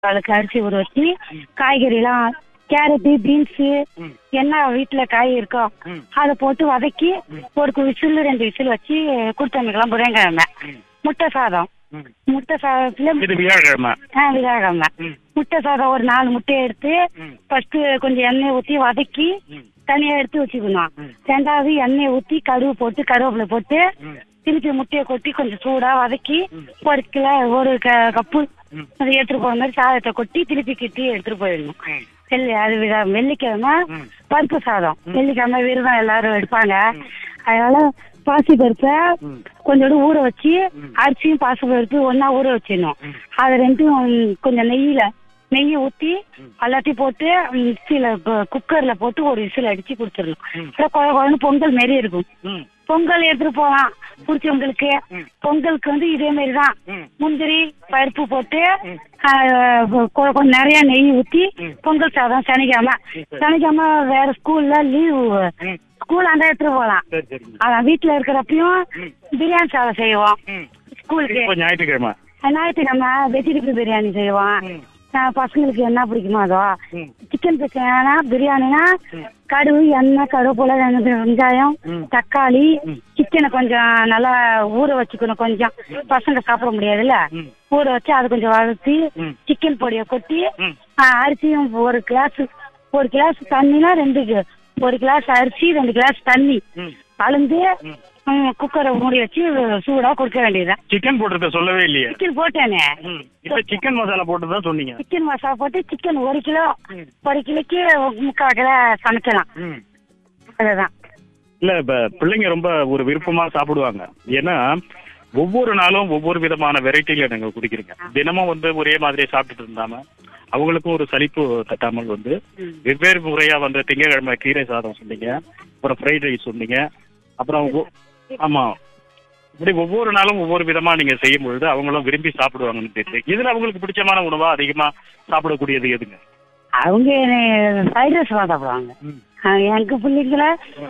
அதுக்கு அரிசி ஊற வச்சு காய்கறிலாம் கேரட்டு பீன்ஸு ம். என்ன வீட்டில் காய் இருக்கோ ம். அதை போட்டு வதக்கி ஒரு விசில் ரெண்டு விசில் வச்சு கொடுத்தனுக்கலாம் புதன்கிழமை ம். முட்டை சாதம் ம். முட்டை சாதத்தில் இது வியாழக்கிழமை ஆ விழாக்கிழமை ம். முட்டை சாதம் ஒரு நாலு முட்டையை எடுத்து ம். ஃபர்ஸ்ட் கொஞ்சம் எண்ணெய் ஊற்றி வதக்கி ம். தனியாக எடுத்து வச்சுக்கணும் ம். ரெண்டாவது எண்ணெய் ஊற்றி கடுகு போட்டு கருவேப்பிலை போட்டு ம். திருப்பி முட்டையை கொட்டி கொஞ்சம் சூடாக வதக்கி ம். ஒரு கிலோ ஒரு க- கப்பு ம். அதை எடுத்துட்டு போற மாதிரி சாதத்தை கொட்டி திருப்பி கிட்டி எடுத்துட்டு போயிடணும் ம். வெள்ளி அது விழா- வெள்ளிக்கிழமை ம். பருப்பு சாதம் வெள்ளிக்கிழமை விரதம் எல்லாரும் எடுப்பாங்க ம். அதனால பாசி பருப்பை ம். கொஞ்சோண்டு ஊற வச்சு ம். அரிசியும் பாசி பருப்பு ஒண்ணா ஊற வச்சிடணும் ம். அது ரெண்டும் கொஞ்சம் நெய்யில நெய்யை ஊற்றி ம். எல்லாத்தையும் போட்டு மிக்சியில் குக்கரில் போட்டு ஒரு விசில் அடிச்சு கொடுத்துடணும் ம். அப்புறம் குழ குழன்னு பொங்கல் மாரி இருக்கும் ம். பொங்கல் எடுத்துட்டு போகலாம் பிடிச்சவங்களுக்கு ம். பொங்கலுக்கு வந்து இதே மாதிரி தான் ம். முந்திரி பருப்பு போட்டு ம். ஆ, கொ- கொ- கொஞ்சம் நிறைய நெய் ஊற்றி ம். பொங்கல் சாதம் சனிக்கிழமை சரி. சனிக்கிழமை வேற ஸ்கூல்ல லீவு ம். ஸ்கூல் அந்த எடுத்துட்டு போகலாம் சரி சரிங்க அதான் வீட்டில் இருக்கிறப்பையும் ம். பிரியாணி சாதம் செய்வோம் ம். ஸ்கூலுக்கு இப்போ ஞாயிற்றுக்கிழமை ஞாயிற்றுக்கிழமை வெஜிடபிள் பிரியாணி செய்வோம் ம். ஆ, பசங்களுக்கு என்ன பிடிக்குமோ அதோ ம். சிக்கன் பிரியாணினா பிரியாணினா ம். கடுகு எண்ணெய் கருவேப்பிலை வெங்க- வெங்காயம் ம். தக்காளி ம். சிக்கனை கொஞ்சம் நல்லா ஊற வச்சுக்கணும் கொஞ்சம் பசங்க சாப்பிட முடியாதுல்ல ம். ஊற வச்சு அதை கொஞ்சம் வளர்த்தி ம். சிக்கன் பொடியை கொட்டி ம். ஆ, அரிசியும் ஒரு கிளாஸ் ஒரு கிளாஸ் தண்ணினா ரெண்டு கி- ஒரு கிளாஸ் அரிசி ரெண்டு கிளாஸ் தண்ணி ம். கலந்து ம். ம், குக்கரை மூடி வச்சு சூடா கொடுக்க வேண்டியதுதான் சிக்கன் போட்டுறத சொல்லவே இல்லையே சிக்கன் போட்டேனே ம். இப்ப சிக்கன் மசாலா போட்டு தான் சொன்னீங்க சிக்கன் மசாலா போட்டு சிக்கன் ஒரு கிலோ ம். ஒரு கிலோக்கு முக்கால் கிலோ சமைக்கலாம் ம். அதுதான் இல்ல இப்ப பிள்ளைங்க ரொம்ப ஒரு விருப்பமா சாப்பிடுவாங்க ஏன்னா ஒவ்வொரு நாளும் ஒவ்வொரு விதமான வெரைட்டில நீங்க குடிக்கிறீங்க தினமும் வந்து ஒரே மாதிரி சாப்பிட்டுட்டு இருந்தாம அவங்களுக்கும் ஒரு சலிப்பு தட்டாமல் வந்து ம். வெவ்வேறு முறையா வந்து திங்கட்கிழமை கீரை சாதம் சொன்னீங்க அப்புறம் ஃப்ரைட் ரைஸ் சொன்னீங்க அப்புறம் ஒ- ஆமா இப்படி ஒவ்வொரு நாளும் ஒவ்வொரு விதமா நீங்க செய்யும் பொழுது அவங்களும் விரும்பி சாப்பிடுவாங்கன்னு தெரியுது இதுல அவங்களுக்கு பிடிச்சமான உணவா அதிகமா சாப்பிடக்கூடியது எதுங்க அவங்க ஃப்ரைட் ரைஸ் தான் சாப்பிடுவாங்க ம். ஆ, எங்க பிள்ளைங்கள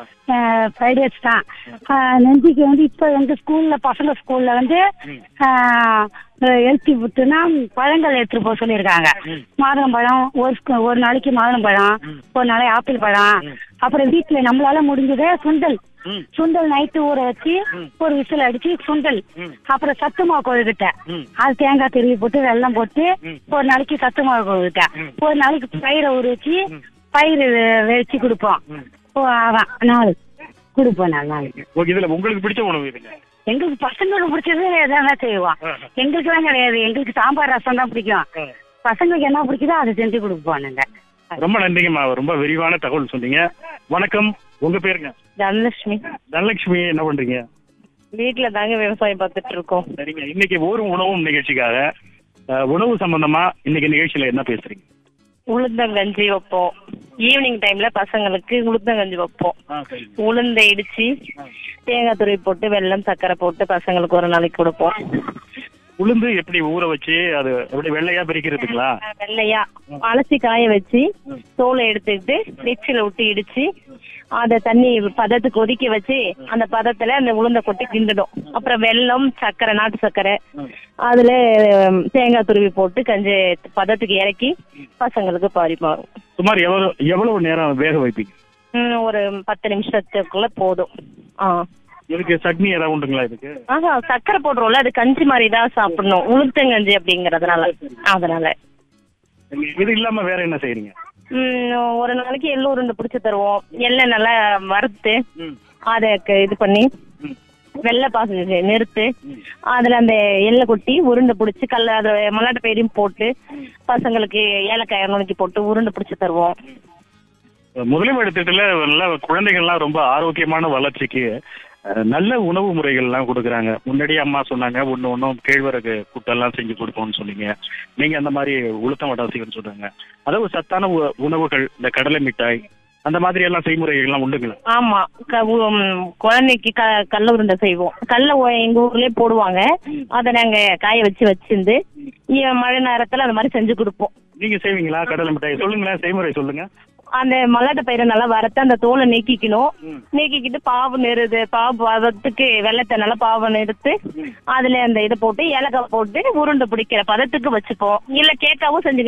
ஃப்ரைட் ரைஸ் தான் ஆ, நெஞ்சிக்கு வந்து இப்போ எங்க ஸ்கூல்ல பசங்க ஸ்கூல்ல வந்து ம். ஹெல்த்தி ஃபுட்டுனா பழங்கள் எடுத்துட்டு போக சொல்லியிருக்காங்க ம். மாதுளம்பழம் ஒரு ஸ்கூ- ஒரு நாளைக்கு மாதுளம்பழம் ம். ஒரு நாளைக்கு ஆப்பிள் பழம் ம். அப்புறம் வீட்டுல நம்மளால முடிஞ்சதே சுண்டல் ம். சுண்டல் நைட்டு ஊற வச்சு ம். ஒரு விசில் அடிச்சு சுண்டல் ம். அப்புறம் சத்து மாவு கொழுக்கிட்ட ம். அது தேங்காய் திருவி போட்டு வெல்லம் போட்டு ம். ஒரு நாளைக்கு சத்து மாவு கொழுக்கிட்ட ம். ஒரு நாளைக்கு பயிரை ஊற வச்சு ம். பயிர் வச்சு கொடுப்போம் ம். ஓ, அதான் நாலு கொடுப்போம் நாலு நாளைக்கு ஓகே இதுல உங்களுக்கு பிடிச்ச உணவு எதுங்க எங்களுக்கு பசங்களுக்கு பிடிச்சது எதாவது செய்வோம் ஆ. எங்களுக்குலாம் கிடையாது எங்களுக்கு சாம்பார் ரசம் தான் பிடிக்கும் ஆ. பசங்களுக்கு என்ன பிடிக்குதோ அதை செஞ்சு கொடுப்போம் நாங்க ரொம்ப நன்றிங்கம்மா ரொம்ப விரிவான தகவல் சொன்னீங்க வணக்கம் உங்க பேருங்க தனலட்சுமி தனலட்சுமி என்ன பண்றீங்க வீட்ல தாங்க விவசாயம் பார்த்துட்டு இருக்கோம் சரிங்க இன்னைக்கு ஒரு உணவும் நிகழ்ச்சிக்காக அஹ், உணவு சம்பந்தமா இன்னைக்கு நிகழ்ச்சியில என்ன பேசுறீங்க உளுந்தங்கஞ்சி வைப்போம் ஈவினிங் டைம்ல பசங்களுக்கு உளுந்தங்கஞ்சி வைப்போம் உளுந்தை இடிச்சு தேங்காய் துருவி போட்டு வெல்லம் சர்க்கரை போட்டு பசங்களுக்கு ஒரு நாளைக்கு கொடுப்போம் உளுந்து எப்படி ஊற வச்சு அது எப்படி வெள்ளையா பிரிக்கிறதுங்களா வெள்ளையா அலசி காய வச்சு தோலை எடுத்துக்கிட்டு மிக்சியில விட்டு இடிச்சு அத தண்ணி பதத்துக்கு கொதிக்க வச்சு அந்த பதத்துல அந்த உளுந்த கொட்டி கிண்டிடும் அப்புறம் வெல்லம் சர்க்கரை நாட்டு சர்க்கரை அதுல உம், தேங்காய் துருவி போட்டு கஞ்சி பதத்துக்கு இறக்கி பசங்களுக்கு பரிமாறும் சுமார் எவ்வளவு எவ்வளவு நேரம் வேக வைப்பீங்க ம், ஒரு பத்து நிமிஷத்துக்குள்ள போதும் ஆ இதுக்கு சட்னி ஏதாவது உண்டுங்களா இதுக்கு ஆஹா சர்க்கரை போடுறோம்ல அது கஞ்சி மாதிரி தான் சாப்பிடணும் உளுத்தங்கஞ்சி அப்படிங்கறதுனால அதனால இது இல்லாம வேற என்ன செய்றீங்க ம், ஒரு நாளைக்கு எள்ளு உருண்டை பிடிச்சி தருவோம் எண்ணெய் நல்லா வறுத்து ம். அதை க- இது பண்ணி ம். வெள்ளை பாசு நிறுத்து அதுல அந்த எள்ளை கொட்டி உருண்டை பிடிச்சி கல்ல அது மல்லாட்ட பயிரையும் போட்டு பசங்களுக்கு ஏலக்காய் நுணுக்கி போட்டு உருண்டை பிடிச்சி தருவோம் முதலில் எடுத்துட்டுல நல்ல குழந்தைகள்லாம் ரொம்ப ஆரோக்கியமான வளர்ச்சிக்கு அஹ், நல்ல உணவு முறைகள் எல்லாம் கொடுக்குறாங்க முன்னாடியே அம்மா சொன்னாங்க ஒண்ணு ஒன்றும் கேழ்வரகு புட்டெல்லாம் செஞ்சு கொடுப்போம்னு சொன்னீங்க நீங்க அந்த மாதிரி உளுத்தம் வடை செய்யணும்னு சொன்னாங்க அதாவது சத்தான உ- உணவுகள் இந்த கடலை மிட்டாய் அந்த மாதிரி எல்லாம் செய்முறைகள்லாம் உண்டுங்களா ஆமா க- உம், குழந்தைக்கு க கடல உருண்டை செய்வோம் கடல உ- எங்க ஊர்லயே போடுவாங்க அதை நாங்க காய வச்சு வச்சிருந்து இ- மழை நேரத்துல அந்த மாதிரி செஞ்சு கொடுப்போம் நீங்க செய்வீங்களா கடலை மிட்டாய் சொல்லுங்களேன் செய்முறை சொல்லுங்க அந்த மல்லாட்ட பயிரை நல்லா வறுத்து அந்த தோலை நீக்கிக்கணும் ம். நீக்கிக்கிட்டு பாவு நெருது பாவு பதத்துக்கு வெள்ளத்தை நல்லா பாவு எடுத்து அதுல அந்த இதை போட்டு ஏலக்காய் போட்டு உருண்டை பிடிக்கிற பதத்துக்கு வச்சுப்போம் இல்ல கேக்காவும் செஞ்சு